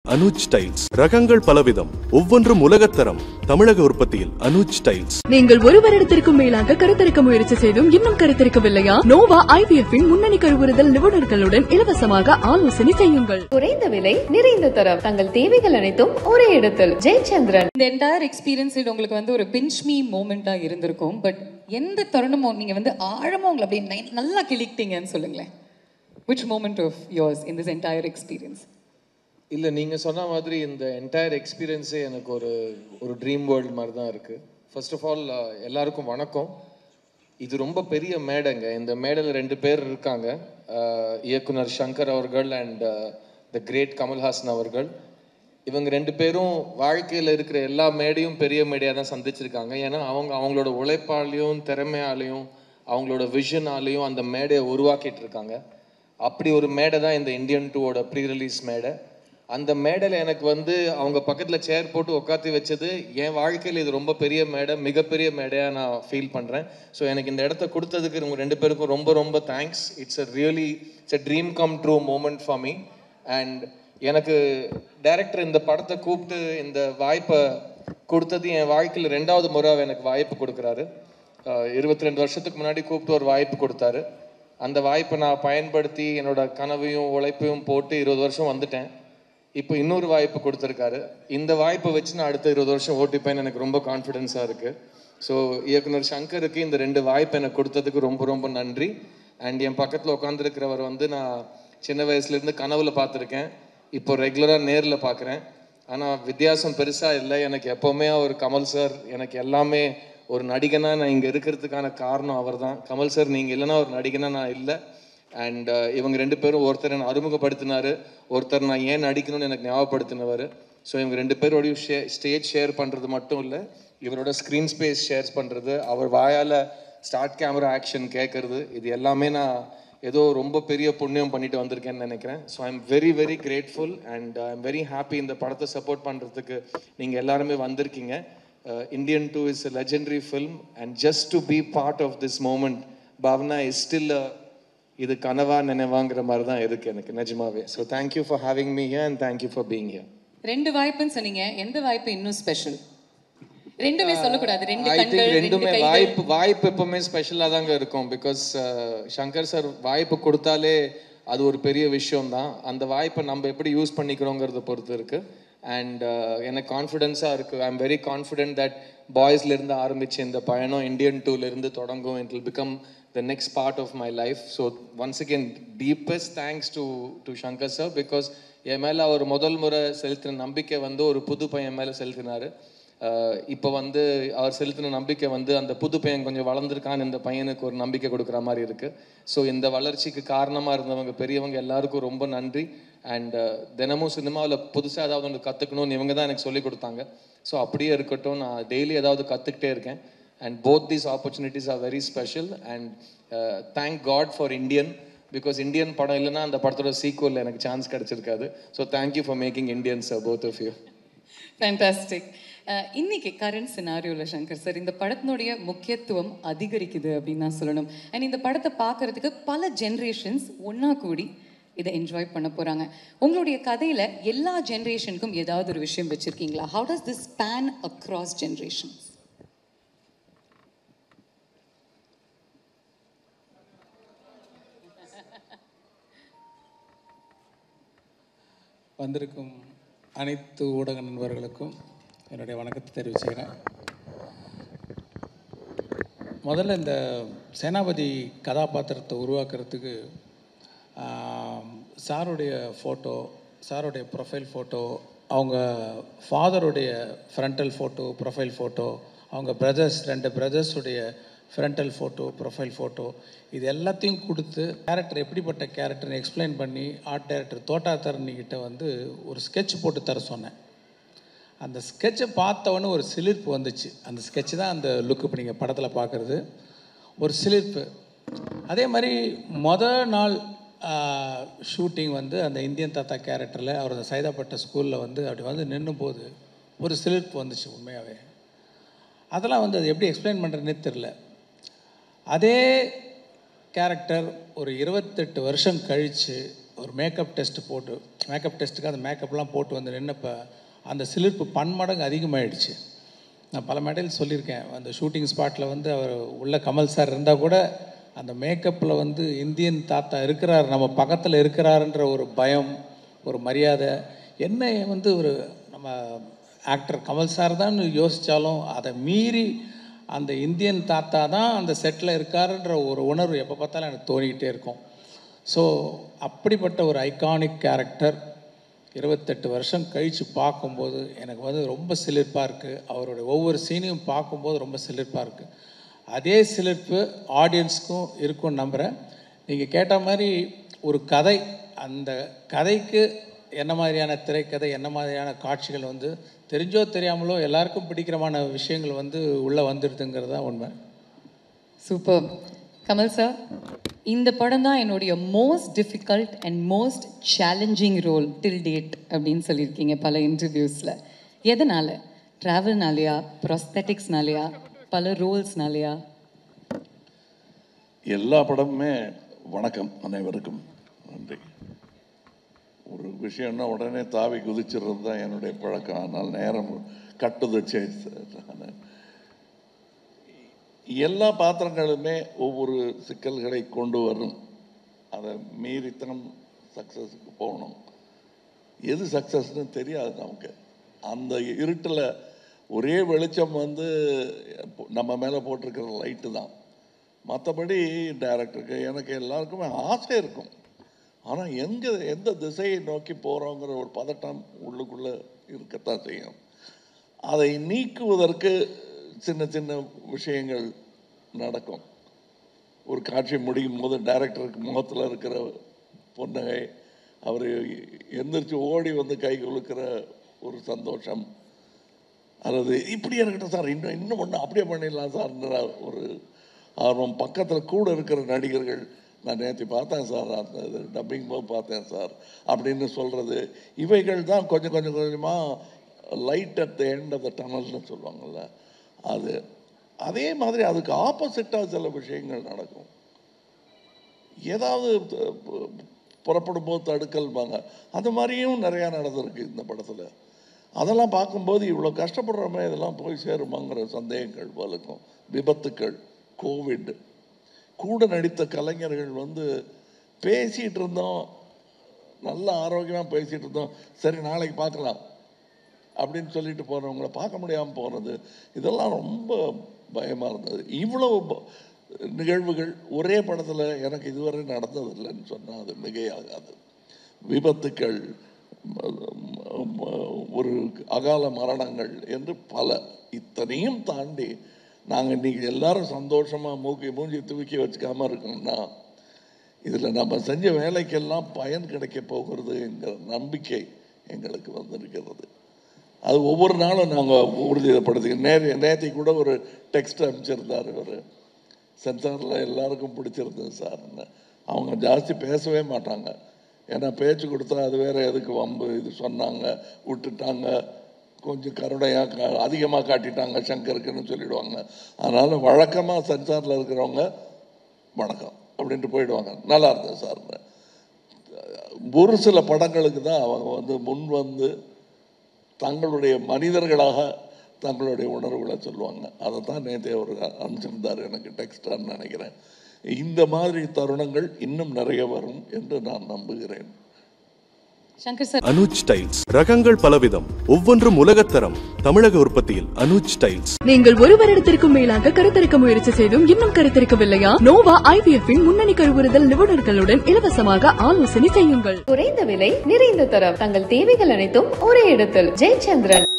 Anuj tiles ரகங்கள் பலவிதம் ஒவ்வொன்றும் உலகத்தரம் தமிழக உற்பத்தியில் அனுஜ் டைல்ஸ் நீங்கள் ஒரு வருடத்திற்கும் மேலாக கருத்தரிக்க முயற்சி செய்தும் இன்னும் கருத்தரிக்கவில்லையா நோவா ஐவிஎஃப் இன் முன்னணி கருவுறுதல் நிபுணர்களுடன் இலவசமாக ஆலோசனை செய்யுங்கள் குறைந்த விலை நிறைந்த தரம் தங்கள் தேவைகள் அனைத்தும் ஒரே இடத்தில் ஜெயச்சந்திரன் இந்த என்டையர் எக்ஸ்பீரியன்ஸ் இது உங்களுக்கு வந்து ஒரு பிஞ்ச் மீ மூமெண்ட்டாக இருந்திருக்கும் பட் எந்த தருணமும் நீங்கள் வந்து ஆழமாக உங்களை அப்படியே நை- நல்லா கிளிக்கிட்டீங்கன்னு சொல்லுங்களேன் which moment of yours in this entire experience இல்லை நீங்கள் சொன்ன மாதிரி இந்த என்டையர் எக்ஸ்பீரியன்ஸே எனக்கு ஒரு ஒரு ட்ரீம் வேர்ல்டு மாதிரி தான் இருக்குது ஃபர்ஸ்ட் ஆஃப் ஆல் எல்லாருக்கும் வணக்கம் இது ரொம்ப பெரிய மேடைங்க இந்த மேடையில் ரெண்டு பேர் இருக்காங்க அஹ், இயக்குனர் சங்கர் அவர்கள் அண்ட் த கிரேட் கமல்ஹாசன் அவர்கள் இவங்க ரெண்டு பேரும் வாழ்க்கையில் இருக்கிற எல்லா மேடையும் பெரிய மேடையாக தான் சந்திச்சிருக்காங்க ஏன்னா அவங்க அவங்களோட உழைப்பாலையும் திறமையாலையும் அவங்களோட விஷனாலையும் அந்த மேடையை உருவாக்கிட்டு இருக்காங்க அப்படி ஒரு மேடை தான் இந்த இந்தியன் டூவோட ப்ரீ ரிலீஸ் மேடை அந்த மேடையில் எனக்கு வந்து அவங்க பக்கத்தில் சேர் போட்டு உட்காத்தி வச்சது என் வாழ்க்கையில் இது ரொம்ப பெரிய மேடை மிகப்பெரிய மேடையாக நான் ஃபீல் பண்ணுறேன் ஸோ எனக்கு இந்த இடத்த கொடுத்ததுக்கு உங்க ரெண்டு பேருக்கும் ரொம்ப ரொம்ப thanks it's a really it's a dream come true moment for me and எனக்கு டைரக்டர் இந்த படத்தை கூப்பிட்டு இந்த வாய்ப்பை கொடுத்தது என் வாழ்க்கையில் ரெண்டாவது முறை எனக்கு வாய்ப்பு கொடுக்குறாரு இருபத்தி ரெண்டு வருஷத்துக்கு முன்னாடி கூப்பிட்டு ஒரு வாய்ப்பு கொடுத்தாரு அந்த வாய்ப்பை நான் பயன்படுத்தி என்னோட கனவையும் உழைப்பையும் போட்டு இருபது வருஷம் வந்துட்டேன் இப்போ இன்னொரு வாய்ப்பு கொடுத்துருக்காரு இந்த வாய்ப்பை வச்சு நான் அடுத்த இருபது வருஷம் ஓட்டிப்பேன்னு எனக்கு ரொம்ப கான்ஃபிடென்ஸாக இருக்குது ஸோ இயக்குனர் சங்கருக்கு இந்த ரெண்டு வாய்ப்பு எனக்கு கொடுத்ததுக்கு ரொம்ப ரொம்ப நன்றி அண்ட் என் பக்கத்தில் உட்காந்துருக்கிறவர் வந்து நான் சின்ன வயசுலேருந்து கனவுல பார்த்துருக்கேன் இப்போ ரெகுலராக நேரில் பார்க்குறேன் ஆனால் வித்தியாசம் பெருசாக இல்லை எனக்கு எப்போவுமே அவர் கமல் சார் எனக்கு எல்லாமே ஒரு நடிகனாக நான் இங்கே இருக்கிறதுக்கான காரணம் அவர் தான் கமல் சார் நீங்கள் இல்லைன்னா ஒரு நடிகனாக நான் இல்லை அண்ட் இவங்க ரெண்டு பேரும் ஒருத்தர் என்னை அறிமுகப்படுத்தினாரு ஒருத்தர் நான் ஏன் நடிக்கணும்னு எனக்கு ஞாபகப்படுத்தினவர் ஸோ இவங்க ரெண்டு பேரோடையும் ஷே ஸ்டேஜ் ஷேர் பண்ணுறது மட்டும் இல்லை இவரோட ஸ்க்ரீன் ஸ்பேஸ் ஷேர் பண்ணுறது அவர் வாயால் ஸ்டார்ட் கேமரா ஆக்ஷன் கேட்கறது இது எல்லாமே நான் ஏதோ ரொம்ப பெரிய புண்ணியம் பண்ணிட்டு வந்திருக்கேன்னு நினைக்கிறேன் so I am very very grateful and I am very happy இந்த படத்தை சப்போர்ட் பண்ணுறதுக்கு நீங்கள் எல்லாருமே வந்திருக்கீங்க Indian two is a legendary film and just to be part of this moment Bhavana is still இது கனவா நினைவாங்கிற மாதிரி தான் இருக்கு எனக்கு நிஜமாவே so thank you for having me here and thank you for being here ரெண்டு வாய்ப்புன்னு சொன்னீங்க எந்த வாய்ப்பு இன்னும் ஸ்பெஷல் ரெண்டுமே சொல்லக்கூடாது ரெண்டு ஐ கண்கள் திங்க் ரெண்டு ரெண்டுமே கைகள் வாய்ப்பு வாய்ப்பு எப்பவுமே ஸ்பெஷலாக தாங்க இருக்கும் பிகாஸ் சங்கர் சார் வாய்ப்பு கொடுத்தாலே அது ஒரு பெரிய விஷயம் தான் அந்த வாய்ப்பை நம்ம எப்படி யூஸ் பண்ணிக்கிறோங்கிறத பொறுத்து இருக்கு அண்ட் எனக்கு கான்ஃபிடென்ஸாக இருக்கு I am very confident that பாய்ஸ்லேருந்து ஆரம்பிச்சு இந்த பயணம் இந்தியன் டூலேருந்து தொடங்கும் it will become the next part of my life so once again deepest thanks to to Shankar sir because என் மேலே அவர் முதல் முறை செலுத்தின நம்பிக்கை வந்து ஒரு புது பையன் மேலே செலுத்தினாரு இப்போ வந்து அவர் செலுத்தின நம்பிக்கை வந்து அந்த புது பையன் கொஞ்சம் வளர்ந்துருக்கான்னு இந்த பையனுக்கு ஒரு நம்பிக்கை கொடுக்குற மாதிரி இருக்கு ஸோ இந்த வளர்ச்சிக்கு காரணமாக இருந்தவங்க பெரியவங்க எல்லாருக்கும் ரொம்ப நன்றி அண்ட் தினமும் சினிமாவில் புதுசாக ஏதாவது ஒன்று கற்றுக்கணும்னு இவங்க தான் எனக்கு சொல்லி கொடுத்தாங்க ஸோ அப்படியே இருக்கட்டும் நான் டெய்லி ஏதாவது கற்றுக்கிட்டே இருக்கேன் and both these opportunities are very special and thank God for Indian because Indian படம் இல்லைன்னா அந்த படத்தோட சீக்குவல் எனக்கு சான்ஸ் கிடைச்சிருக்காது so thank you for making Indians both of you fantastic இன்னைக்கு கரண்ட் சினாரியோவில் சங்கர் சார் இந்த படத்தினுடைய முக்கியத்துவம் அதிகரிக்குது அப்படின்னு நான் சொல்லணும் அண்ட் இந்த படத்தை பார்க்கறதுக்கு பல ஜென்ரேஷன்ஸ் ஒண்ணா கூடி இதை என்ஜாய் பண்ண போறாங்க உங்களுடைய கதையில எல்லா ஜென்ரேஷனுக்கும் ஏதாவது ஒரு விஷயம் வச்சிருக்கீங்களா how does this span across generations வந்திருக்கும் அனைத்து ஊடக நண்பர்களுக்கும் என்னுடைய வணக்கத்தை தெரிவிச்சுக்கிறேன் முதல்ல இந்த சேனாபதி கதாபாத்திரத்தை உருவாக்குறதுக்கு ஆம், சாருடைய ஃபோட்டோ சாருடைய ப்ரொஃபைல் ஃபோட்டோ அவங்க ஃபாதருடைய ஃப்ரண்டல் ஃபோட்டோ ப்ரொஃபைல் ஃபோட்டோ அவங்க பிரதர்ஸ் ரெண்டு பிரதர்ஸுடைய ஃப்ரண்டல் ஃபோட்டோ ப்ரொஃபைல் ஃபோட்டோ இது எல்லாத்தையும் கொடுத்து கேரக்டர் எப்படிப்பட்ட கேரக்டர்னு எக்ஸ்பிளைன் பண்ணி ஆர்ட் டைரக்டர் தோட்டா தரணிக்கிட்ட வந்து ஒரு sketch போட்டு தர சொன்னேன் அந்த ஸ்கெட்சை பார்த்தவொன்னே ஒரு சிலிர்ப்பு வந்துச்சு அந்த sketch தான் அந்த லுக் இப்போ நீங்கள் படத்தில் பார்க்குறது ஒரு சிலிர்ப்பு அதே மாதிரி மொதல் நாள் ஷூட்டிங் வந்து அந்த இந்தியன் தாத்தா கேரக்டரில் அவர் அந்த சைதாப்பட்ட ஸ்கூலில் வந்து அப்படி வந்து நின்னும் போது ஒரு சிலிர்ப்பு வந்துச்சு உண்மையாகவே அதெல்லாம் வந்து அது எப்படி எக்ஸ்பிளைன் பண்ணுறதுனே தெரில அதே கேரக்டர் ஒரு இருபத்தெட்டு வருஷம் கழித்து ஒரு மேக்கப் டெஸ்ட் போட்டு மேக்கப் டெஸ்ட்டுக்கு அந்த மேக்கப்லாம் போட்டு வந்து நின்னப்போ அந்த சிலிர்ப்பு பன்மடங்கு அதிகமாகிடுச்சு நான் பல மேடையில் சொல்லியிருக்கேன் அந்த ஷூட்டிங் ஸ்பாட்டில் வந்து அவர் உள்ள கமல் சார் இருந்தால் கூட அந்த மேக்கப்பில் வந்து இந்தியன் தாத்தா இருக்கிறார் நம்ம பக்கத்தில் இருக்கிறாருன்ற ஒரு பயம் ஒரு மரியாதை என்ன வந்து ஒரு நம்ம ஆக்டர் கமல் சார் தான் யோசித்தாலும் அதை மீறி அந்த இந்தியன் தாத்தா தான் அந்த செட்டில் இருக்காருன்ற ஒரு உணர்வு எப்போ பார்த்தாலும் எனக்கு தோணிக்கிட்டே இருக்கும் ஸோ அப்படிப்பட்ட ஒரு ஐகானிக் கேரக்டர் இருபத்தெட்டு வருஷம் கழித்து பார்க்கும்போது எனக்கு வந்து ரொம்ப சிலிர்ப்பாக இருக்குது அவருடைய ஒவ்வொரு சீனையும் பார்க்கும்போது ரொம்ப சிலிர்ப்பாக இருக்குது அதே சிலிர்ப்பு ஆடியன்ஸ்க்கும் இருக்கும்னு நம்புகிறேன் நீங்கள் கேட்ட மாதிரி ஒரு கதை அந்த கதைக்கு என்ன மாதிரியான திரைக்கதை என்ன மாதிரியான காட்சிகள் வந்து தெரிஞ்சோ தெரியாமலோ எல்லாருக்கும் பிடிக்கிறமான விஷயங்கள் வந்து உள்ளே வந்துடுதுங்கிறது தான் உண்மை சூப்பர் கமல் சார் இந்த படம் தான் என்னுடைய most difficult and most challenging role till date அப்படின்னு சொல்லியிருக்கீங்க பல இன்டர்வியூஸில் எதனால் ட்ராவல்னாலையா ப்ராஸ்தட்டிக்ஸ்னாலையா பல ரோல்ஸ்னாலையா எல்லா படமுமே வணக்கம் அனைவருக்கும் நன்றி ஒரு விஷயம்னா உடனே தாவி குதிச்சிடுறது தான் என்னுடைய பழக்கம் அதனால் நேரம் கட்டுது எல்லா பாத்திரங்களுமே ஒவ்வொரு சிக்கல்களை கொண்டு வரும் அதை மீறித்தான் சக்ஸஸுக்கு போகணும் எது சக்ஸஸ்னு தெரியாது நமக்கு அந்த இருட்டில் ஒரே வெளிச்சம் வந்து நம்ம மேலே போட்டிருக்கிற லைட்டு தான் மற்றபடி டைரக்டருக்கு எனக்கு எல்லாருக்குமே ஆசை இருக்கும் ஆனால் எங்கே எந்த திசையை நோக்கி போகிறோங்கிற ஒரு பதட்டம் உள்ளுக்குள்ளே இருக்கத்தான் செய்யும் அதை நீக்குவதற்கு சின்ன சின்ன விஷயங்கள் நடக்கும் ஒரு காட்சி முடியும் போது டைரக்டருக்கு முகத்தில் இருக்கிற புன்னகை அவர் எந்திரிச்சு ஓடி வந்து கை குலுக்கிற ஒரு சந்தோஷம் அல்லது இப்படியே இருக்கட்டும் சார் இன்னும் இன்னும் ஒன்று அப்படியே பண்ணிடலாம் சார்ன்ற ஒரு ஆர்வம் பக்கத்தில் கூட இருக்கிற நடிகர்கள் நான் நேற்று பார்த்தேன் சார் அந்த இது டப்பிங் போது பார்த்தேன் சார் அப்படின்னு சொல்கிறது இவைகள் தான் கொஞ்சம் கொஞ்சம் கொஞ்சமாக light at the end of the டனல்னு சொல்லுவாங்கள்ல அது அதே மாதிரி அதுக்கு ஆப்போசிட்டாக சில விஷயங்கள் நடக்கும் ஏதாவது த- பு- புறப்படும் போது தடுக்கல்பாங்க அந்த மாதிரியும் நிறையா நடந்திருக்கு இந்த படத்தில் அதெல்லாம் பார்க்கும்போது இவ்வளோ கஷ்டப்படுறோமே இதெல்லாம் போய் சேருமாங்கிற சந்தேகங்கள் வலுக்கும் விபத்துக்கள் கோவிட் கூட நடித்த கலைஞர்கள் வந்து பேசிகிட்டு இருந்தோம் நல்ல ஆரோக்கியமாக பேசிகிட்டு இருந்தோம் சரி நாளைக்கு பார்க்கலாம் அப்படின்னு சொல்லிட்டு போகிறவங்கள பார்க்க முடியாமல் போகிறது இதெல்லாம் ரொம்ப பயமாக இருந்தது இவ்வளவு ப- நிகழ்வுகள் ஒரே படத்தில் எனக்கு இதுவரை நடந்ததில்லைன்னு சொன்னால் அது மிகையாகாது விபத்துக்கள் ம- ம- ம- ஒரு அகால மரணங்கள் என்று பல இத்தனையும் தாண்டி நாங்கள் இன்னைக்கு எல்லாரும் சந்தோஷமாக மூக்கி மூஞ்சி தூக்கி வச்சுக்காம இருக்கோம்னா இதில் நம்ம செஞ்ச வேலைக்கெல்லாம் பயன் கிடைக்க போகிறதுங்கிற நம்பிக்கை எங்களுக்கு வந்திருக்கிறது அது ஒவ்வொரு நாளும் நாங்கள் உறுதிப்படுத்தி நே நேற்று கூட ஒரு டெக்ஸ்ட் அனுப்பிச்சிருந்தார் ஒரு சென்சாரில் எல்லாருக்கும் பிடிச்சிருந்தது சார்னு அவங்க ஜாஸ்தி பேசவே மாட்டாங்க ஏன்னா பேச்சு கொடுத்தா அது வேற எதுக்கு வம்பு இது சொன்னாங்க விட்டுட்டாங்க கொஞ்சம் கருணையாக கா அதிகமாக காட்டிட்டாங்க சங்கருக்குன்னு சொல்லிடுவாங்க அதனால் வழக்கமாக சென்சாரில் இருக்கிறவங்க வணக்கம் அப்படின்ட்டு போயிடுவாங்க நல்லா இருந்தது சார்னு ஒரு சில படங்களுக்கு தான் அவங்க வந்து முன் வந்து தங்களுடைய மனிதர்களாக தங்களுடைய உணர்வுகளை சொல்லுவாங்க அதை தான் நேற்று அவர் அனுப்பிச்சிருந்தார் எனக்கு டெக்ஸ்டான்னு நினைக்கிறேன் இந்த மாதிரி தருணங்கள் இன்னும் நிறைய வரும் என்று நான் நம்புகிறேன் சங்கர் சார் அனுஜ் ஸ்டைல்ஸ் ரகங்கள் பலவிதம் ஒவ்வொன்றும் உலகத்தரம் தமிழக உற்பத்தியில் அனுஜ் ஸ்டைல்ஸ் நீங்கள் ஒரு வருடத்திற்கும் மேலாக கருத்தரிக்க முயற்சி செய்தும் இன்னும் கருத்தரிக்கவில்லையா நோவா ஐவிஎஃப் இன் முன்னணி கருவுறுதல் நிபுணர்களுடன் இலவசமாக ஆலோசனை செய்யுங்கள் குறைந்த விலை நிறைந்த தரம் தங்கள் தேவைகள் அனைத்தும் ஒரே இடத்தில் ஜெயச்சந்திரன்